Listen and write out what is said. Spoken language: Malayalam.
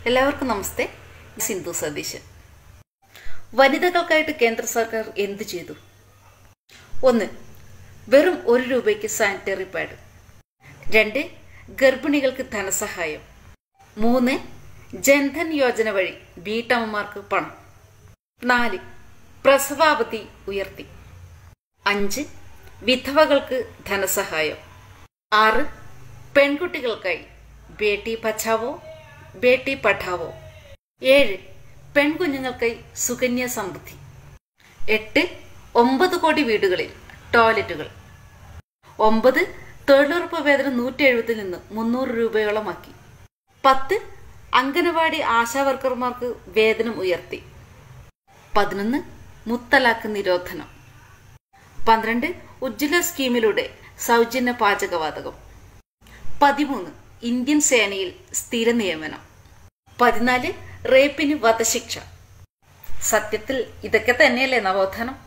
എല്ലാവർക്കും നമസ്തേ സിന്ധു സതീശൻ വനിതകൾക്കായിട്ട് കേന്ദ്ര സർക്കാർ എന്തു ചെയ്തു ഒന്ന് വെറും ഒരു രൂപയ്ക്ക് സാനിറ്ററി പാഡ് രണ്ട് ഗർഭിണികൾക്ക് ധനസഹായം മൂന്ന് ജൻധൻ യോജന വഴി വീട്ടമ്മമാർക്ക് പണം നാല് പ്രസവാവധി ഉയർത്തി അഞ്ച് വിധവകൾക്ക് ധനസഹായം ആറ് പെൺകുട്ടികൾക്കായി ബേട്ടി ബച്ചാവോ ബേട്ടി പഠാവോ ഏഴ് പെൺകുഞ്ഞുങ്ങൾക്കായി സുകന്യ സമൃദ്ധി എട്ട് ഒമ്പത് കോടി വീടുകളിൽ ടോയ്ലറ്റുകൾ ഒമ്പത് തൊഴിലുറപ്പ് വേതനം നൂറ്റി എഴുപതിൽ നിന്ന് മുന്നൂറ് രൂപയോളമാക്കി പത്ത് അംഗനവാടി ആശാവർക്കർമാർക്ക് വേതനം ഉയർത്തി പതിനൊന്ന് മുത്തലാഖ് നിരോധനം പന്ത്രണ്ട് ഉജ്ജ്വല സ്കീമിലൂടെ സൗജന്യ പാചകവാതകം പതിമൂന്ന് ഇന്ത്യൻ സേനയിൽ സ്ഥിര നിയമനം പതിനാല് റേപ്പിന് വധശിക്ഷ സത്യത്തിൽ ഇതൊക്കെ തന്നെയല്ലേ നവോത്ഥാനം